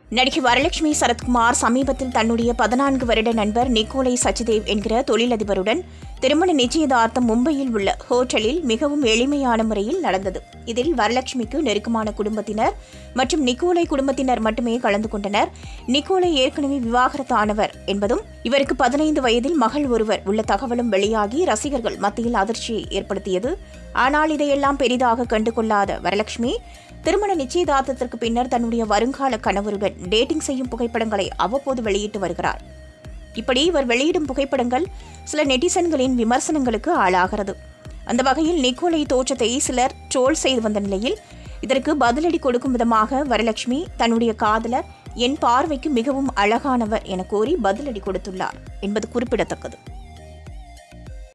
நடிகை வரலட்சுமி சரத்குமார் சமீபத்தில் தன்னுடைய பதினான்கு வருட நண்பர் நிக்கோலை சச்சிதேவ் என்கிற தொழிலதிபருடன் திருமண நிச்சயதார்த்தம் மும்பையில் உள்ள ஹோட்டலில் மிகவும் எளிமையான முறையில் நடந்தது இதில் வரலட்சுமிக்கு நெருக்கமான குடும்பத்தினர் மற்றும் நிக்கோலை குடும்பத்தினர் மட்டுமே கலந்து கொண்டனர் நிக்கோலை ஏற்கனவே விவாகரத்தானவர் என்பதும் இவருக்கு பதினைந்து வயதில் மகள் ஒருவர் உள்ள தகவலும் வெளியாகி ரசிகர்கள் மத்தியில் அதிர்ச்சியை ஏற்படுத்தியது ஆனால் இதையெல்லாம் பெரிதாக கண்டுகொள்ளாத வரலட்சுமி திருமண நிச்சயதார்த்தத்திற்கு பின்னர் தன்னுடைய வருங்கால கணவருடன் டேட்டிங் செய்யும் புகைப்படங்களை அவ்வப்போது வெளியிட்டு வருகிறார் இப்படி இவர் வெளியிடும் புகைப்படங்கள் சில நெட்டிசன்களின் விமர்சனங்களுக்கு ஆளாகிறது அந்த வகையில் நிக்கோலை தோற்றத்தை சிலர் ட்ரோல் செய்து வந்த நிலையில் இதற்கு பதிலடி கொடுக்கும் விதமாக வரலட்சுமி தன்னுடைய காதலர் என் பார்வைக்கு மிகவும் அழகானவர் என கூறி பதிலடி கொடுத்துள்ளார் என்பது குறிப்பிடத்தக்கது